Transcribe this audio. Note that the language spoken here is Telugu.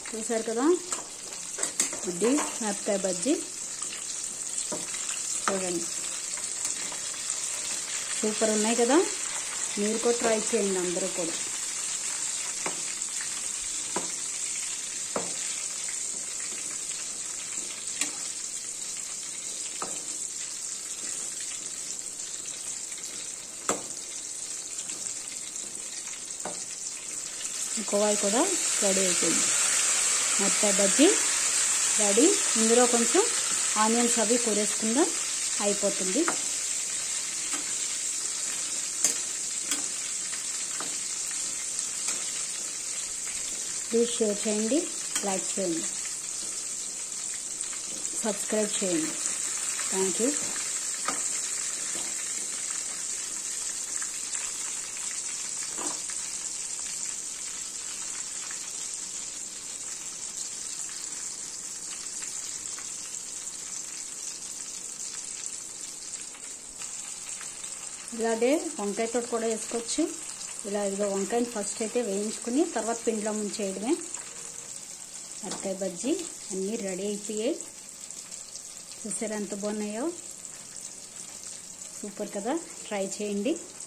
చూసారు కదా ఇది మిరపకాయ బజ్జీ చూడండి సూపర్ ఉన్నాయి కదా మీరు కూడా ట్రై చేయండి అందరూ కూడా ఇంకోవాయి కూడా రెడీ అయిపోయింది మొత్తం బజ్జీ రెడీ ఇందులో కొంచెం ఆనియన్స్ అవి కూరేసుకుందాం అయిపోతుంది ప్లీజ్ షేర్ చేయండి లైక్ చేయండి సబ్స్క్రైబ్ చేయండి థ్యాంక్ యూ ఇలాగే వంకాయతో కూడా వేసుకోవచ్చు ఇలా ఇదిగో వంకాయని ఫస్ట్ అయితే వేయించుకుని తర్వాత పిండిలో ముంచేయడమే అరకాయ బజ్జీ అన్నీ రెడీ అయిపోయాయి చూసారా ఎంత బాగున్నాయో సూపర్ కదా ట్రై చేయండి